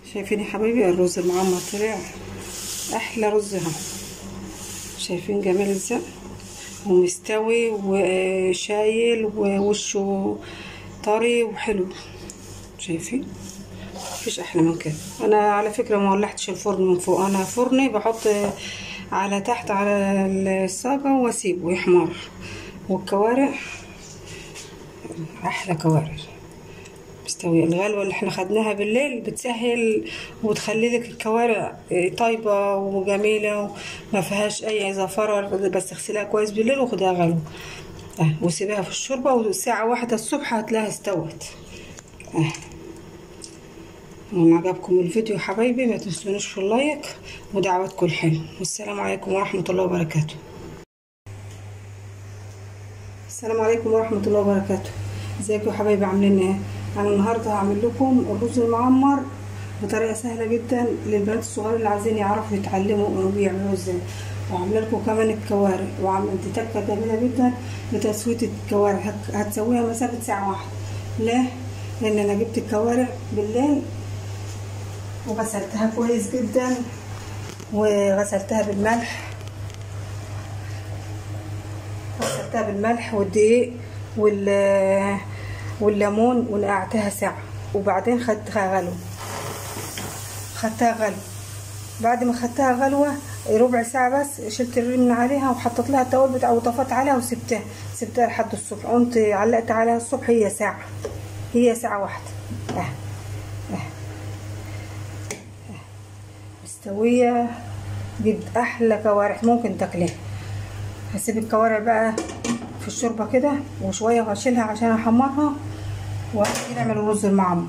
شايفين يا حبايبي الرز المعمر طلع احلى رز اهو شايفين جمال ازاي ومستوي وشايل ووشه طري وحلو شايفين مفيش احلى من كده انا على فكره ما ولعتش الفرن من فوق انا فرني بحط على تحت على الصاجه واسيبه يحمر والكوارع احلى كوارع مستوية الغلوة اللي احنا خدناها بالليل بتسهل وتخلي لك الكوارع طيبة وجميلة وما فيهاش اي زفرة بس اغسلها كويس بالليل وخدها غلوة اه وسيبها في الشوربة وساعة واحدة الصبح هتلاقيها استوت اه وإن عجبكم الفيديو حبايبي ما تنسونيش في اللايك ودعواتكم الحلو والسلام عليكم ورحمة الله وبركاته السلام عليكم ورحمة الله وبركاته ازيكم يا حبايبي عاملين ايه انا النهارده هعمل لكم الرز المعمر بطريقه سهله جدا للبنات الصغار اللي عايزين يعرفوا يتعلموا بيعملوه ازاي وعامله لكم كمان الكوارع وعملت تكه جميله جدا لتسويه الكوارع هتسويها مسافه ساعه واحده ليه لان انا جبت الكوارع بالليل وغسلتها كويس جدا وغسلتها بالملح غسلتها بالملح والدقيق وال والليمون ونقعتها ساعة وبعدين خدتها غلو خدتها غلو بعد ما خدتها غلوة ربع ساعة بس شلت الرمن عليها وحطيت لها التوابل بتاع وطفت عليها وسبتها سبتها لحد الصبح قمت علقت عليها الصبح هي ساعة هي ساعة واحدة اه اه مستوية جد أحلى كوارع ممكن تاكليها هسيب الكوارع بقى في الشوربة كده وشوية وهشيلها عشان احمرها وهنيجي نعمل الرز المعمر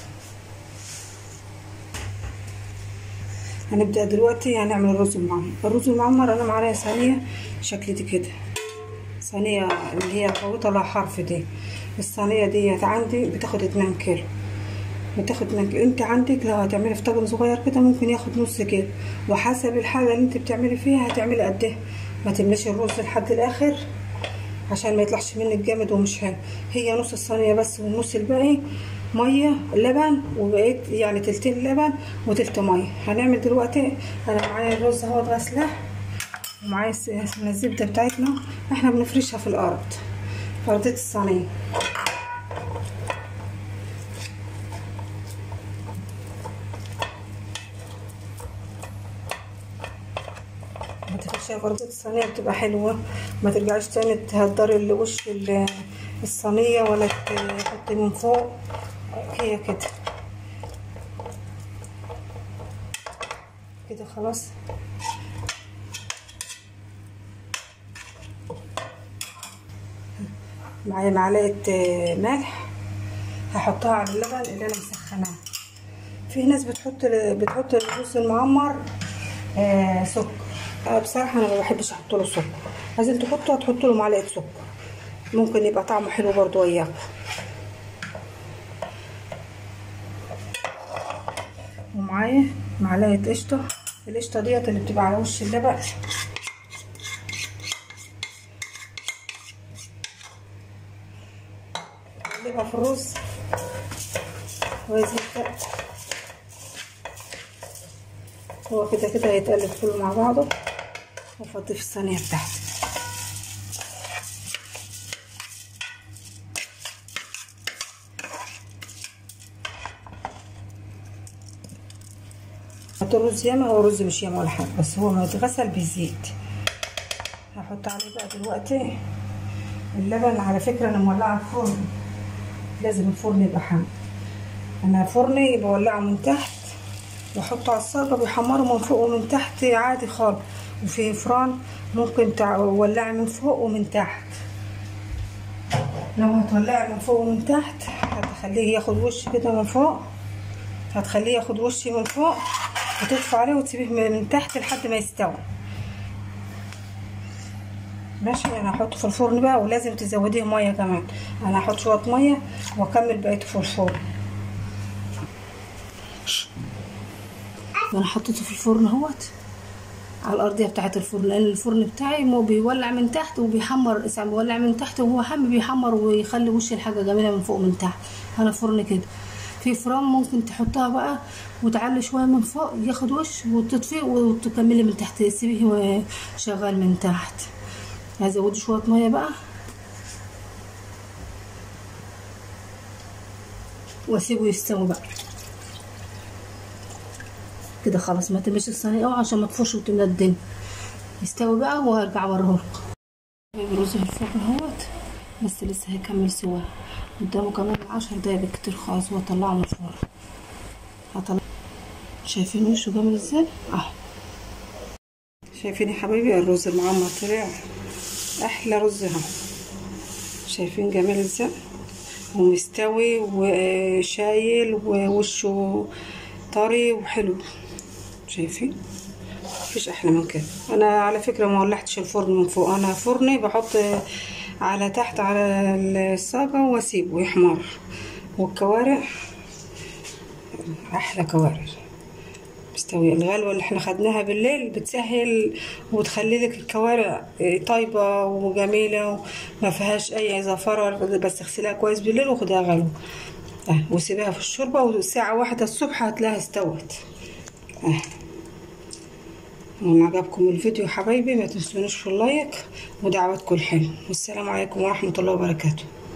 هنبدأ دلوقتي هنعمل الرز المعمر الرز المعمر انا معايا صينية شكل دي كده صينية اللي هي الغويطة لها حرف دي الصينية ديت عندي بتاخد اتنين كيلو بتاخد اتنين كيلو انت عندك لو هتعملي في طاجن صغير كده ممكن ياخد نص كيلو وحسب الحاجة اللي انت بتعملي فيها هتعملي قد ايه ما تمليش الرز لحد الاخر عشان ما يطلعش منك جامد ومش حلو هي نص الصينيه بس والنص الباقي ميه لبن وبقيت يعني تلتين لبن وتلت ميه هنعمل دلوقتي انا معايا الرز اهو غسلاه ومعايا الزبده بتاعتنا احنا بنفرشها في الارض في ارضيه الصينيه بتفرشيها في ارضيه الصينيه بتبقى حلوه ما ترجعيش تاني تهدري وش الصينيه ولا تحطي من فوق هي كده كده خلاص معايا معلقه ملح هحطها على اللبن اللي انا مسخناه في ناس بتحط بتحط الرز المعمر آه سكر بصراحة أنا ما بحبش أحط له سكر عايزين تحطوا هتحطوا له معلقة سكر ممكن يبقى طعمه حلو برضو وياكم ومعايا معلقة قشطة القشطة ديت اللي بتبقى على وش اللبن نقلبها في الرز كويس جدا هو كده كده هيتقلب كله مع بعضه وافضيه في الصينيه بتاعتي حط الرز ياما هو رز مش ياما ولا حاجه بس هو ما يتغسل بزيت هحط عليه بقى دلوقتي اللبن على فكره انا مولعه الفرن لازم الفرن يبقى حامي انا فرني بولعه من تحت واحطه على الصاجه بيحمره من فوق ومن تحت عادي خالص وفي فران ممكن تولعي من فوق ومن تحت لو هتولعي من فوق ومن تحت هتخليه ياخد وش كده من فوق هتخليه ياخد وش من فوق وتطفي عليه وتسيبيه من تحت لحد ما يستوي ماشي انا هحطه في الفرن بقى ولازم تزوديه ميه كمان انا هحط شويه ميه واكمل بقيته في الفرن انا حطيته في الفرن اهوت على الارضيه بتاعه الفرن لان الفرن بتاعي مو بيولع من تحت وبيحمر ساعات بيولع من تحت وهو حامي بيحمر ويخلي وش الحاجه جميله من فوق ومن تحت انا فرن كده في في فرن ممكن تحطها بقى وتعلي شويه من فوق ياخد وش وتطفي وتكملي من تحت تسيبيه هو شغال من تحت هزود شويه ميه بقى واسيبه يستوي بقى كده خلاص ما تمشي الصينيه قوي عشان ما تفوش وتملى الدنيا يستوي بقى وهرجع اوريهولكم الرز في الفرن اهوت بس لسه هيكمل سوا قدامه كمان عشر دقايق بالكتير خالص واطلعه من الفرن هطلع شايفين وشه جامد ازاي اهو شايفين يا حبايبي الرز المعمر طلع احلى رز اهو شايفين جميل ازاي ومستوي وشايل ووشه طري وحلو شايفين مفيش احلى من كده انا على فكره ما ولعتش الفرن من فوق انا فرني بحط على تحت على الصاجه واسيبه يحمر والكوارع احلى كوارع مستوية الغلوة اللي احنا خدناها بالليل بتسهل وتخلي لك الكوارع طيبة وجميلة وما فيهاش اي زفرة بس اغسلها كويس بالليل وخدها غلوة اه وسيبها في الشوربة وساعة واحدة الصبح هتلاقيها استوت اه وإن عجبكم الفيديو يا حبايبي ما تنسونوش في اللايك ودعواتكم الحلوة والسلام عليكم ورحمة الله وبركاته